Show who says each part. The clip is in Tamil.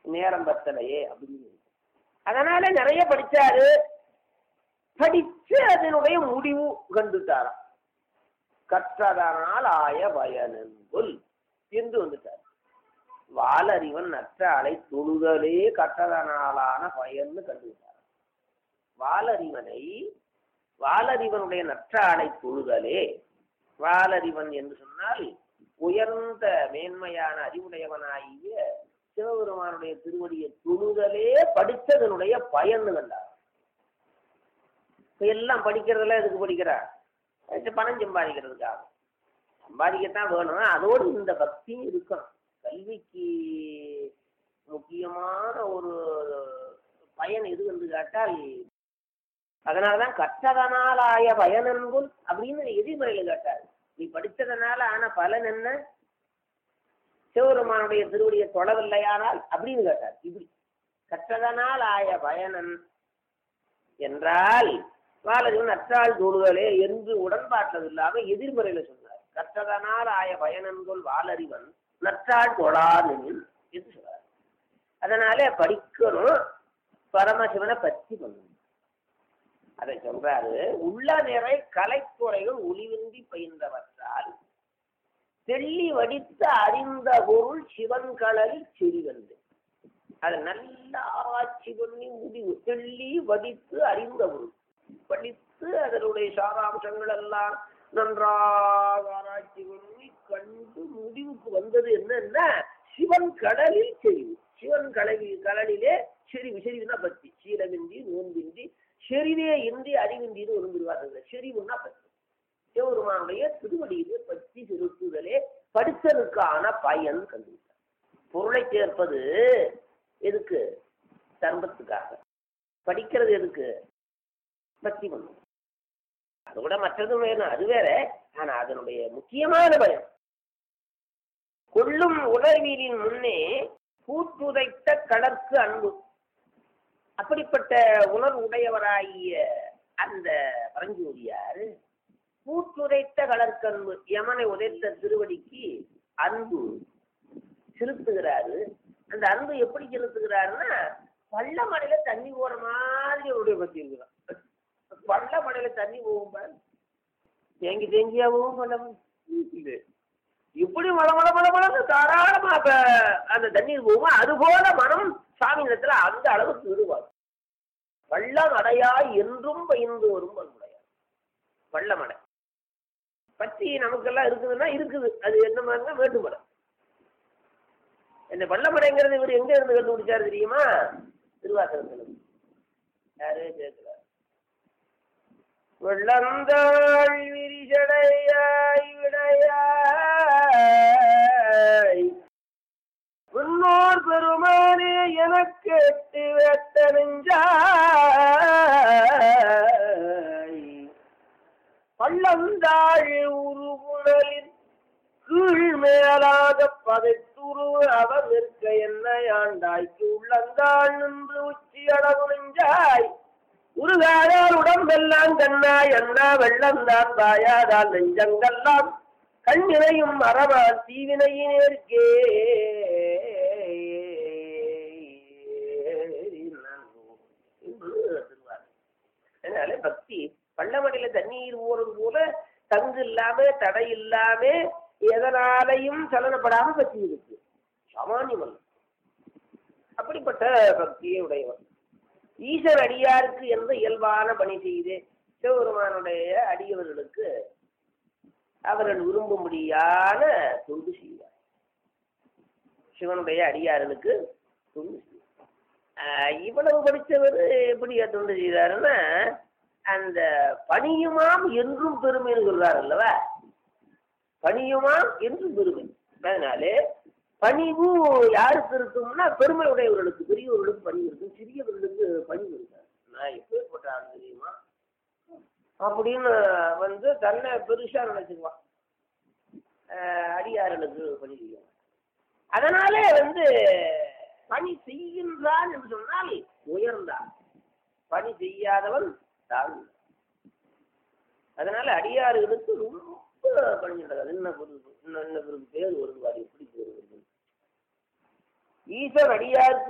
Speaker 1: நேரம் பத்தலையே அப்படின்னு அதனால நிறைய படிச்சாரு படிச்சு அதனுடைய முடிவு கண்டுட்டாராம் கற்றதனால் ஆய பயனென்புல் என்று வந்துட்டார் வாலறிவன் நற்ற அலை தொழுதலே கற்றதனாலான பயன்னு கண்டுவிட்டார் வாலறிவனை வாலறிவனுடைய நற்ற அலை தொழுதலே வாலறிவன் என்று சொன்னால் உயர்ந்த மேன்மையான அறிவுடையவனாகிய சிவபெருமானுடைய திருவடியை தொழுதலே படித்ததனுடைய பயன்னு கண்டார் இப்ப எல்லாம் படிக்கிறதுல எதுக்கு படிக்கிறார் இது பணம் சம்பாதிக்கிறதுக்காக சம்பாதிக்கத்தான் வேணும் அதோடு இந்த பக்தியும் இருக்கணும் கல்விக்கு முக்கியமான ஒரு பயன் எது என்று கேட்டால் அதனாலதான் கற்றதனால் ஆய பயனன்புல் அப்படின்னு எதிர்மறையில கேட்டார் நீ படித்ததனால ஆன பலன் என்ன சிவபெருமானுடைய திருவடியை தொடவில்லையானால் அப்படின்னு கேட்டார் இப்படி கற்றதனால் ஆய பயனன் என்றால் வாலஜன் அற்றால் தோடுதலே என்று உடன்பாட்டது இல்லாம எதிர்மறையில சொன்னார் கற்றதனால் ஆய பயனன்கொள் வாலறிவன் நற்றாள் தொழாதெனில் என்று சொல்றார் அதனால படிக்கணும் பரமசிவனை பற்றி பண்ணணும் அதை சொல்றாரு உள்ள நிறை கலைத்துறைகள் ஒளிவின்றி பயின்றவற்றால் தெள்ளி வடித்து அறிந்த பொருள் சிவன் கடலில் செறிவந்து அது நல்ல ஆராய்ச்சி பண்ணி முடிவு தெள்ளி வடித்து அறிந்த பொருள் படித்து அதனுடைய சாராம்சங்கள் எல்லாம் நன்றாக ஆராய்ச்சி பண்ணி கண்டு முடிவுக்கு வந்தது என்னன்னா சிவன் கடலில் செறிவு சிவன் கடலில் கடலிலே செறிவு செறிவுனா பத்தி சீலமின்றி நோன்பின்றி செறிவே இன்றி அறிவின்றின்னு ஒருங்கிடுவார்கள் செறிவுன்னா பத்தி சிவபெருமானுடைய திருவடியிலே பற்றி செலுத்துதலே படித்ததுக்கான பயன் கண்டுவிட்டார் பொருளை சேர்ப்பது எதுக்கு தர்மத்துக்காக படிக்கிறது எதுக்கு பக்தி பண்ணும் அது கூட மற்றதும் வேணும் அது வேற ஆனா அதனுடைய முக்கியமான பயம் கொள்ளும் உணர்வியலின் முன்னே கூட்டுதைத்த கடற்கு அன்பு அப்படிப்பட்ட உணர்வு உடையவராகிய அந்த பரஞ்சோதியார் கூட்டுரைத்த கடற்கன்பு யமனை உதைத்த திருவடிக்கு அன்பு செலுத்துகிறாரு அந்த அன்பு எப்படி செலுத்துகிறாருன்னா பள்ள மடையில தண்ணி போற மாதிரி அவருடைய பத்தி இருக்கிறான் பள்ள மடையில தண்ணி போகும் பாரு தேங்கி தேங்கியா போகும் பள்ளம் இது எப்படி மழ மழ மழ மழன்னு தாராளமா அப்ப அந்த தண்ணீர் போகும் அது போல மனம் சாமி நிலத்துல அந்த அளவுக்கு விடுவார் வள்ளம் அடையாய் என்றும் பயிர்ந்து வரும் பண்புடையார் வள்ளமடை பத்தி நமக்கெல்லாம் இருக்குதுன்னா இருக்குது அது என்ன மாதிரினா வேட்டுமடை இந்த வள்ளமடைங்கிறது இவர் எங்க இருந்து கண்டுபிடிச்சாரு தெரியுமா திருவாசகத்தில் யாரு கேட்கிறார் வெள்ளந்தாள் விரிசடையாய் விடையாய் முன்னோர் பெருமானே எனக்கு எட்டு வெட்ட நெஞ்சாய் பள்ளந்தாள் உருகுணலில் கீழ் மேலாக பதைத்துரு அவர் நிற்க என்ன ஆண்டாய்க்கு உள்ளந்தாள் நின்று உச்சி அளவு நெஞ்சாய் உருகாயால் உடம்பெல்லாம் கண்ணா என்ன வெள்ளந்தான் தாயாதால் நெஞ்சங்கெல்லாம் கண்ணினையும் மரபால் தீவினையினேற்கே அதனால பக்தி பள்ளமடையில தண்ணீர் ஊறது போல தங்கு இல்லாம தடை இல்லாம எதனாலையும் சலனப்படாம பக்தி இருக்கு சாமானியம் அல்ல அப்படிப்பட்ட பக்தியை உடையவர் ஈஸ்வர் அடியாருக்கு எந்த இயல்பான பணி செய்து சிவபெருமானுடைய அடியவர்களுக்கு அவர்கள் விரும்பும்படியான தொண்டு செய்வார் சிவனுடைய அடியார்களுக்கு தொண்டு செய்வார் ஆஹ் இவ்வளவு படித்தவர் எப்படி தொண்டு செய்தாருன்னா அந்த பணியுமாம் என்றும் பெருமைன்னு சொல்றார் அல்லவா பணியுமாம் என்றும் பெருமை அதனாலே பணிவு யாருக்கு இருக்கும்னா பெருமை உடையவர்களுக்கு பெரியவர்களுக்கு பணி இருக்கும் சிறியவர்களுக்கு பணிவு இருக்காது நான் எப்பேற்பட்ட ஆள் தெரியுமா அப்படின்னு வந்து தன்னை பெருசா நினைச்சுக்குவான் ஆஹ் அடியார்களுக்கு பணி செய்யும் அதனாலே வந்து பணி செய்கின்றான் என்று சொன்னால் உயர்ந்தான் பணி செய்யாதவன் தாழ்ந்தான் அதனால அடியார்களுக்கு ரொம்ப பணிகின்றது என்ன பொருள் இன்னும் என்ன பேர் வருவார் எப்படி பேர் வருது ஈசன் அடியாருக்கு